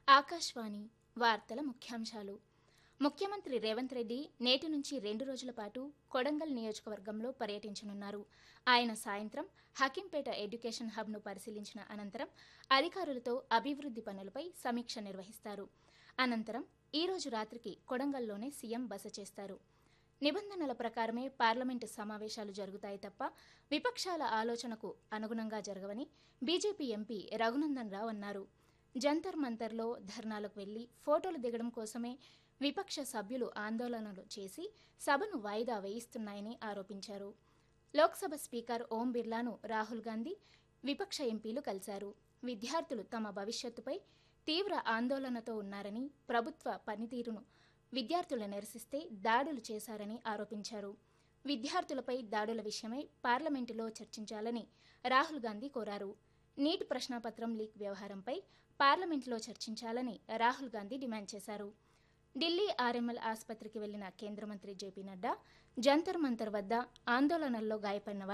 ఆకాశవాణి వార్తల ముఖ్యాంశాలు ముఖ్యమంత్రి రేవంత్ రెడ్డి నేటి నుంచి రెండు రోజుల పాటు కొడంగల్ నియోజకవర్గంలో పర్యటించనున్నారు ఆయన సాయంత్రం హకీంపేట ఎడ్యుకేషన్ హబ్ను పరిశీలించిన అనంతరం అధికారులతో అభివృద్ది పనులపై సమీక్ష నిర్వహిస్తారు అనంతరం ఈ రోజు రాత్రికి కొడంగల్లోనే సీఎం బస చేస్తారు నిబంధనల ప్రకారమే పార్లమెంటు సమావేశాలు జరుగుతాయి తప్ప విపక్షాల ఆలోచనకు అనుగుణంగా జరగవని బీజేపీ ఎంపీ రఘునందన్ రావు అన్నారు జంతర్ మంతర్లో ధర్నాలకు వెళ్లి ఫోటోలు దిగడం కోసమే విపక్ష సభ్యులు ఆందోళనలు చేసి సభను వాయిదా వేయిస్తున్నాయని ఆరోపించారు లోక్సభ స్పీకర్ ఓం బిర్లాను రాహుల్ గాంధీ విపక్ష ఎంపీలు కలిశారు విద్యార్థులు తమ భవిష్యత్తుపై తీవ్ర ఆందోళనతో ఉన్నారని ప్రభుత్వ పనితీరును విద్యార్థులు నిరసిస్తే దాడులు చేశారని ఆరోపించారు విద్యార్థులపై దాడుల విషయమై పార్లమెంటులో చర్చించాలని రాహుల్ గాంధీ కోరారు నీట్ ప్రశ్నాపత్రం లీక్ వ్యవహారంపై పార్లమెంటులో చర్చించాలని రాహుల్ గాంధీ డిమాండ్ చేశారు ఢిల్లీ ఆర్ఎంఎల్ ఆసుపత్రికి వెళ్లిన కేంద్ర మంత్రి జేపీ నడ్డా జంతర్ మంతర్ వద్ద ఆందోళనల్లో గాయపడిన